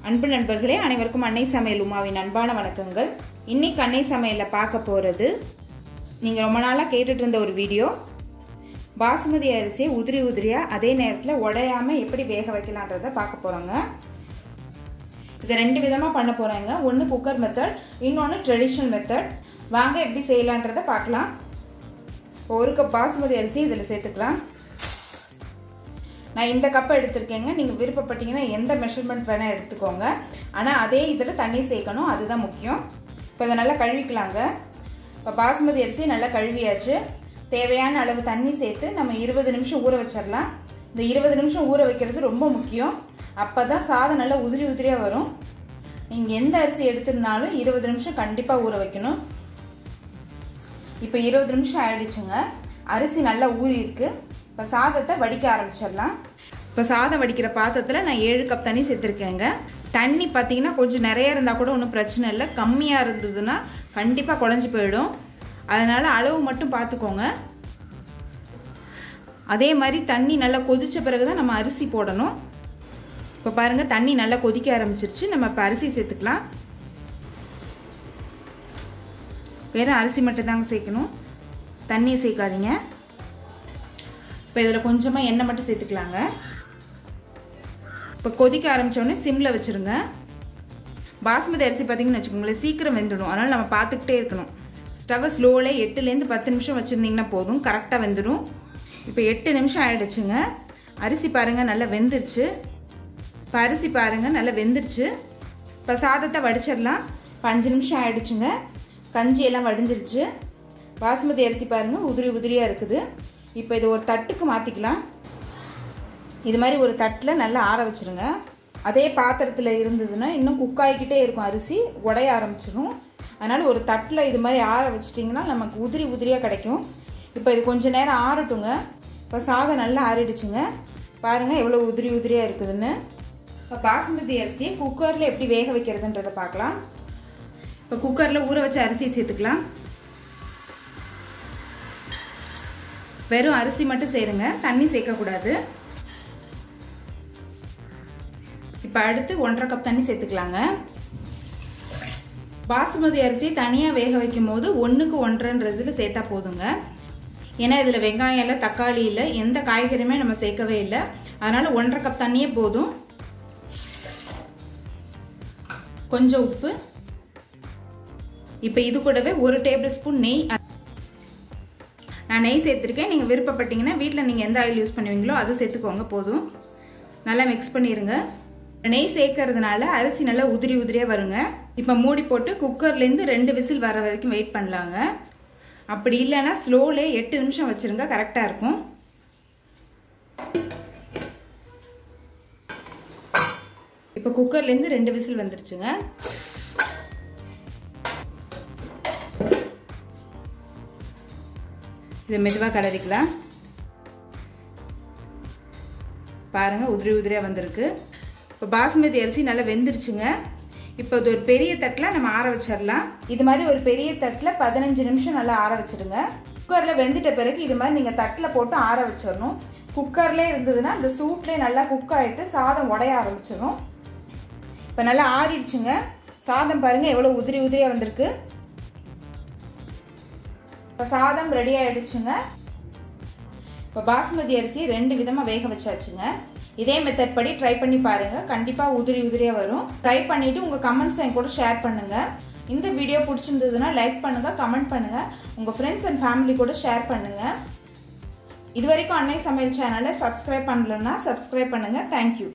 அன்பு நண்பர்களே அனைவருக்கும் அன்னை சமையல் உமாவின் அன்பான வணக்கங்கள் இன்னைக்கு அன்னை சமையலில் பார்க்க போகிறது நீங்கள் ரொம்ப நாளாக கேட்டுட்டு இருந்த ஒரு வீடியோ பாசுமதி அரிசியை உதிரி உதிரியாக அதே நேரத்தில் உடையாமல் எப்படி வேக வைக்கலான்றதை பார்க்க போகிறோங்க இதை ரெண்டு விதமாக பண்ண போகிறாங்க ஒன்று குக்கர் மெத்தட் இன்னொன்று ட்ரெடிஷ்னல் மெத்தட் வாங்க எப்படி செய்யலான்றதை பார்க்கலாம் ஒரு கப் பாசுமதி அரிசி இதில் சேர்த்துக்கலாம் நான் இந்த கப்பை எடுத்திருக்கேங்க நீங்கள் விருப்பப்பட்டீங்கன்னா எந்த மெஷர்மெண்ட் வேணால் எடுத்துக்கோங்க ஆனால் அதே இதில் தண்ணி சேர்க்கணும் அதுதான் முக்கியம் இப்போ இதை நல்லா கழுவிக்கலாங்க இப்போ பாசுமதி அரிசி நல்லா கழுவியாச்சு தேவையான அளவு தண்ணி சேர்த்து நம்ம இருபது நிமிஷம் ஊற வச்சிடலாம் இந்த இருபது நிமிஷம் ஊற வைக்கிறது ரொம்ப முக்கியம் அப்போ தான் சாதம் நல்லா உதிரி உதிரியாக வரும் நீங்கள் எந்த அரிசி எடுத்திருந்தாலும் இருபது நிமிஷம் கண்டிப்பாக ஊற வைக்கணும் இப்போ இருபது நிமிஷம் ஆயிடுச்சுங்க அரிசி நல்லா ஊறி இருக்கு இப்போ சாதத்தை வடிக்க ஆரம்பிச்சிடலாம் இப்போ சாதம் வடிக்கிற பாத்திரத்தில் நான் ஏழு கப் தண்ணி சேர்த்துருக்கேங்க தண்ணி பார்த்தீங்கன்னா கொஞ்சம் நிறைய இருந்தால் கூட ஒன்றும் பிரச்சனை இல்லை கம்மியாக இருந்ததுன்னா கண்டிப்பாக குழஞ்சி போயிடும் அதனால் அளவு மட்டும் பார்த்துக்கோங்க அதே மாதிரி தண்ணி நல்லா கொதித்த பிறகு தான் நம்ம அரிசி போடணும் இப்போ பாருங்கள் தண்ணி நல்லா கொதிக்க ஆரம்பிச்சிருச்சு நம்ம இப்போ அரிசி சேர்த்துக்கலாம் வெறும் அரிசி மட்டும் தாங்க சேர்க்கணும் தண்ணியை சேர்க்காதீங்க இப்போ இதில் கொஞ்சமாக எண்ணெய் மட்டும் சேர்த்துக்கலாங்க இப்போ கொதிக்க ஆரம்பித்தோடனே சிம்மில் வச்சுருங்க பாஸ்மதி அரிசி பார்த்திங்கன்னு வச்சுக்கோங்களேன் சீக்கிரம் வெந்துடும் அதனால் நம்ம பார்த்துக்கிட்டே இருக்கணும் ஸ்டவ்வை ஸ்லோவில் எட்டுலேருந்து பத்து நிமிஷம் வச்சுருந்திங்கன்னா போதும் கரெக்டாக வெந்துடும் இப்போ எட்டு நிமிஷம் ஆகிடுச்சுங்க அரிசி பாருங்கள் நல்லா வெந்துருச்சு இப்போ அரிசி பாருங்கள் நல்லா வெந்துருச்சு இப்போ சாதத்தை வடிச்சிடலாம் இப்போ அஞ்சு நிமிஷம் ஆகிடுச்சுங்க கஞ்சி எல்லாம் வடிஞ்சிருச்சு பாசுமதி அரிசி பாருங்கள் உதிரி உதிரியாக இருக்குது இப்போ இது ஒரு தட்டுக்கு மாற்றிக்கலாம் இது மாதிரி ஒரு தட்டில் நல்லா ஆற வச்சுருங்க அதே பாத்திரத்தில் இருந்ததுன்னா இன்னும் குக் ஆகிக்கிட்டே இருக்கும் அரிசி உடைய ஆரம்பிச்சிடும் அதனால் ஒரு தட்டில் இது மாதிரி ஆற வச்சிட்டிங்கன்னா நமக்கு உதிரி உதிரியாக கிடைக்கும் இப்போ இது கொஞ்சம் நேரம் ஆறட்டுங்க இப்போ சாதம் நல்லா ஆறிடுச்சுங்க பாருங்கள் எவ்வளோ உதிரி உதிரியாக இருக்குதுன்னு இப்போ பாசுமதி அரிசியை குக்கரில் எப்படி வேக வைக்கிறதுன்றதை பார்க்கலாம் இப்போ குக்கரில் ஊற வச்ச அரிசி சேர்த்துக்கலாம் வெறும் அரிசி மட்டும் சேருங்க தண்ணி சேர்க்கக்கூடாது இப்போ அடுத்து ஒன்றரை கப் தண்ணி சேர்த்துக்கலாங்க பாசுமதி அரிசி தனியாக வேக வைக்கும் போது ஒன்றுக்கு ஒன்றரைன்றதுல சேர்த்தா போதுங்க ஏன்னா இதில் வெங்காயம் இல்லை தக்காளி இல்லை எந்த காய்கறியுமே நம்ம சேர்க்கவே இல்லை அதனால் ஒன்றரை கப் தண்ணியே போதும் கொஞ்சம் உப்பு இப்போ இது கூடவே ஒரு டேபிள் ஸ்பூன் நெய் நான் நெய் சேர்த்துருக்கேன் நீங்கள் விருப்பப்பட்டீங்கன்னா வீட்டில் நீங்கள் எந்த ஆயில் யூஸ் பண்ணுவீங்களோ அது சேர்த்துக்கோங்க போதும் நல்லா மிக்ஸ் பண்ணிடுங்க நெய் சேர்க்கறதுனால அரிசி நல்லா உதிரி உதிரியாக வருங்க இப்போ மூடி போட்டு குக்கர்லேருந்து ரெண்டு விசில் வர வரைக்கும் வெயிட் பண்ணலாங்க அப்படி இல்லைன்னா ஸ்லோலே எட்டு நிமிஷம் வச்சுருங்க கரெக்டாக இருக்கும் இப்போ குக்கர்லேருந்து ரெண்டு விசில் வந்துருச்சுங்க இதை மெதுவாக கலரிக்கலாம் பாருங்கள் உதிரி உதிரியாக வந்திருக்கு இப்போ பாசுமதி அரிசி நல்லா வெந்துருச்சுங்க இப்போ இது ஒரு பெரிய தட்டில் நம்ம ஆற வச்சிடலாம் இது மாதிரி ஒரு பெரிய தட்டில் பதினஞ்சு நிமிஷம் நல்லா ஆற வச்சிடுங்க குக்கரில் வெந்துட்ட பிறகு இது மாதிரி நீங்கள் தட்டில் போட்டு ஆற வச்சிடணும் குக்கர்லேயே இருந்ததுன்னா அந்த சூட்லேயே நல்லா குக் ஆகிட்டு சாதம் உடைய ஆரம்பிச்சிடும் இப்போ நல்லா ஆறிடுச்சுங்க சாதம் பாருங்கள் எவ்வளோ உதிரி உதிரியாக வந்திருக்கு இப்போ சாதம் ரெடி ஆகிடுச்சுங்க இப்போ பாஸ்மதி அரிசி ரெண்டு விதமாக வேக வச்சாச்சுங்க இதே மெத்தட் படி ட்ரை பண்ணி பாருங்கள் கண்டிப்பாக உதிரி உதிரியாக வரும் ட்ரை பண்ணிவிட்டு உங்கள் கமெண்ட்ஸ் என் கூட ஷேர் பண்ணுங்கள் இந்த வீடியோ பிடிச்சிருந்ததுன்னா லைக் பண்ணுங்கள் கமெண்ட் பண்ணுங்கள் உங்கள் ஃப்ரெண்ட்ஸ் அண்ட் ஃபேமிலி கூட ஷேர் பண்ணுங்கள் இது வரைக்கும் அன்னை சமையல் சேனலை சப்ஸ்கிரைப் பண்ணலன்னா சப்ஸ்கிரைப் பண்ணுங்கள் தேங்க்யூ